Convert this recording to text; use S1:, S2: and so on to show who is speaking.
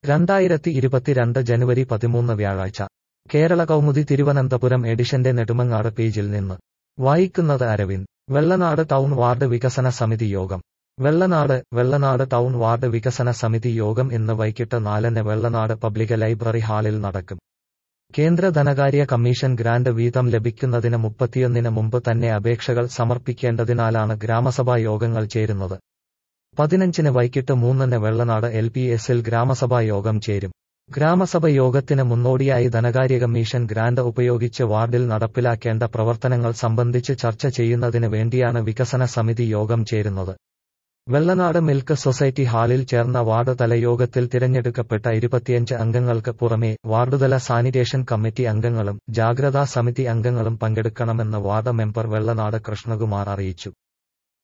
S1: രണ്ടായിരത്തി ഇരുപത്തിരണ്ട് ജനുവരി പതിമൂന്ന് വ്യാഴാഴ്ച കേരള കൗമുദി തിരുവനന്തപുരം എഡിഷന്റെ നെടുമങ്ങാട് പേജിൽ നിന്ന് വായിക്കുന്നത് അരവിന്ദ് വെള്ളനാട് ടൗൺ വാർഡ് വികസന സമിതി യോഗം വെള്ളനാട് വെള്ളനാട് ടൗൺ വാർഡ് വികസന സമിതി യോഗം ഇന്ന് വൈകിട്ട് നാലിന് വെള്ളനാട് പബ്ലിക് ലൈബ്രറി ഹാളിൽ നടക്കും കേന്ദ്ര ധനകാര്യ കമ്മീഷൻ ഗ്രാന്റ് വീതം ലഭിക്കുന്നതിന് മുപ്പത്തിയൊന്നിന് മുമ്പ് തന്നെ അപേക്ഷകൾ സമർപ്പിക്കേണ്ടതിനാലാണ് ഗ്രാമസഭാ യോഗങ്ങൾ ചേരുന്നത് പതിനഞ്ചിന് വൈകിട്ട് മൂന്നിന് വെള്ളനാട് എൽ പി എസിൽ ഗ്രാമസഭാ യോഗം ചേരും ഗ്രാമസഭ യോഗത്തിന് മുന്നോടിയായി ധനകാര്യ കമ്മീഷൻ ഗ്രാന്റ് ഉപയോഗിച്ച് വാർഡിൽ നടപ്പിലാക്കേണ്ട പ്രവർത്തനങ്ങൾ സംബന്ധിച്ച് ചർച്ച ചെയ്യുന്നതിന് വേണ്ടിയാണ് വികസന സമിതി യോഗം ചേരുന്നത് വെള്ളനാട് മിൽക്ക് സൊസൈറ്റി ഹാളിൽ ചേർന്ന വാർഡ് തല യോഗത്തിൽ തിരഞ്ഞെടുക്കപ്പെട്ട ഇരുപത്തിയഞ്ച് അംഗങ്ങൾക്ക് പുറമെ വാർഡുതല സാനിറ്റേഷൻ കമ്മിറ്റി അംഗങ്ങളും ജാഗ്രതാ സമിതി അംഗങ്ങളും പങ്കെടുക്കണമെന്ന് വാർഡ് മെമ്പർ വെള്ളനാട് കൃഷ്ണകുമാർ അറിയിച്ചു